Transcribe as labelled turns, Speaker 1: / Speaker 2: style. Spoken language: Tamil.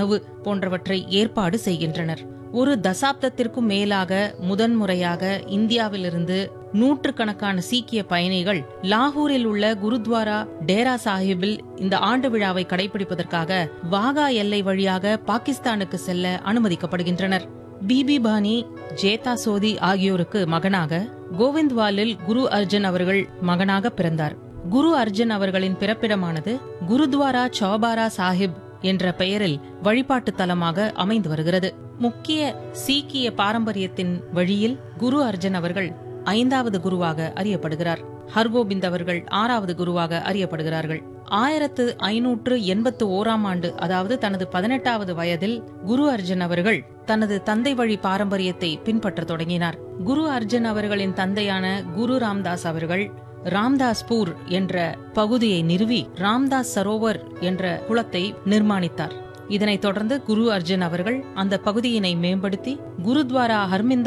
Speaker 1: கனவு போன்றவற்றை ஏற்பாடு செய்கின்றனர் ஒரு தசாப்தத்திற்கும் மேலாக முதன்முறையாக இந்தியாவிலிருந்து நூற்றுக்கணக்கான சீக்கிய பயணிகள் லாகூரில் உள்ள குருத்வாரா டேரா சாஹிப்பில் இந்த ஆண்டு விழாவை கடைபிடிப்பதற்காக வாகா எல்லை வழியாக பாகிஸ்தானுக்கு செல்ல அனுமதிக்கப்படுகின்றனர் பிபி பானி ஜேதா சோதி ஆகியோருக்கு மகனாக கோவிந்த்வாலில் குரு அர்ஜுன் அவர்கள் மகனாக பிறந்தார் குரு அர்ஜுன் அவர்களின் பிறப்பிடமானது குருத்வாரா சௌபாரா சாஹிப் என்ற பெயரில் வழிபாட்டு தலமாக அமைந்து வருகிறது முக்கிய சீக்கிய பாரம்பரியத்தின் வழியில் குரு அர்ஜுன் அவர்கள் ஐந்தாவது குருவாக அறியப்படுகிறார் ஹர்கோபிந்த் அவர்கள் ஆறாவது குருவாக அறியப்படுகிறார்கள் ஆயிரத்து ஐநூற்று எண்பத்து ஓராம் ஆண்டு அதாவது தனது பதினெட்டாவது வயதில் குரு அர்ஜுன் அவர்கள் தனது தந்தை வழி பாரம்பரியத்தை பின்பற்ற தொடங்கினார் குரு அர்ஜுன் அவர்களின் தந்தையான குரு ராம்தாஸ் அவர்கள் ராம்தாஸ்பூர் என்ற பகுதியை நிறுவி ராம்தாஸ் சரோவர் என்ற குளத்தை நிர்மாணித்தார் இதனைத் தொடர்ந்து குரு அர்ஜுன் அவர்கள் அந்த பகுதியினை மேம்படுத்தி குருத்வாரா ஹர்மிந்தர்